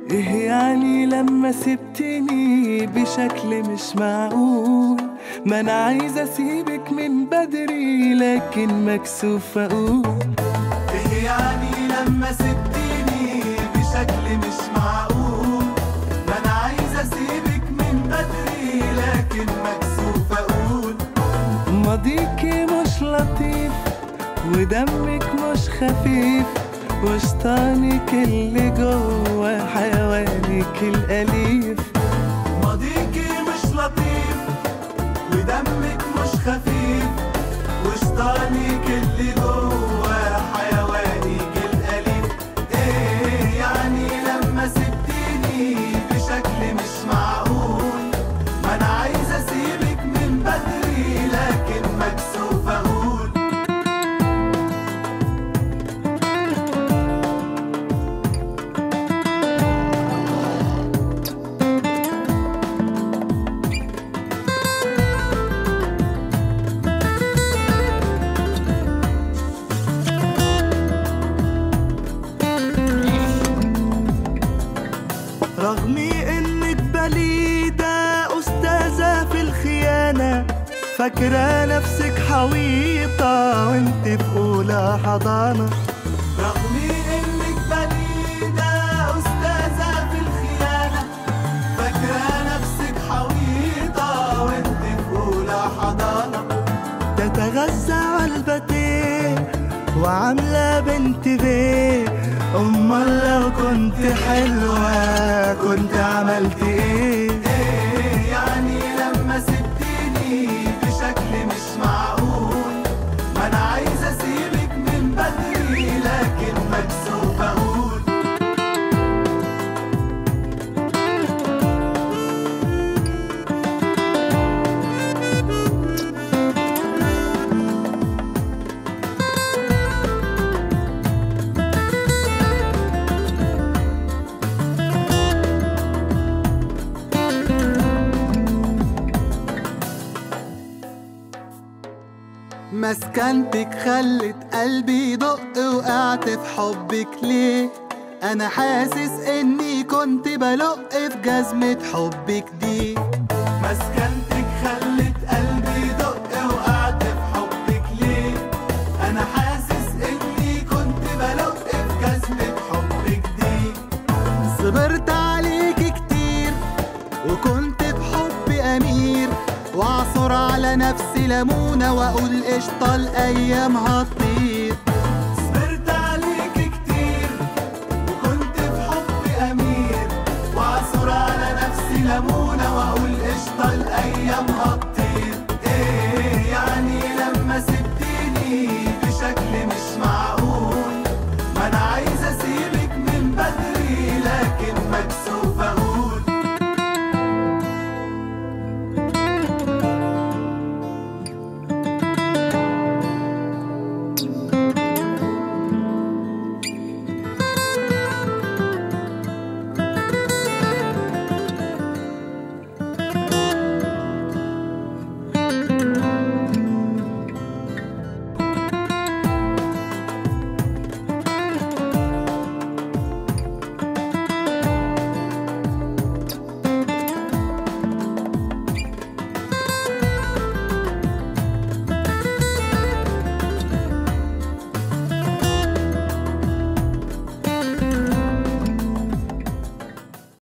ايه يعني لما سبتني بشكل مش معقول ما انا عايز اسيبك من بدري لكن مكسوف اقول ايه يعني لما سبتيني بشكل مش معقول ما انا عايز اسيبك من بدري لكن مكسوف اقول ماضيكي مش لطيف ودمك مش خفيف وشطانك اللي جوه حيوانك الأليف ماضيكي مش لطيف ودمك مش خفيف وشطانك اللي جوه حيوانك الأليف ايه يعني لما سبتيني بشكل مش معقول ما انا عايز اسيبك من بدري لكن مكسوف اقول رغم انك بليدة أستاذة في الخيانة فاكرة نفسك حويطة وانت في أولى حضانة رغم انك بليدة أستاذة في الخيانة فاكرة نفسك حويطة وانت في أولى حضانة تتغذى على الباتيه وعاملة بنت بيه أمال لو كنت حلوة كنت عملت ايه ايه يعني لما سبتيني بشكل مش معقول ما انا عايز اسيبك من بدري لكن مكسوف اقول مسكنتك خلت قلبي يدق وقعت في حبك ليه انا حاسس اني كنت بلق في جزمة حبك دي مسكنتك خلت قلبي يدق وقعت في حبك ليه انا حاسس اني كنت بلق في جزمة حبك دي صبرت عليك كتير وكنت بحب امير واعصر على نفسي ليمونه واقول قشطه الايام هتطير صبرت عليك كتير وكنت بحب امير واعصر على نفسي ليمونه واقول قشطه الايام هتطير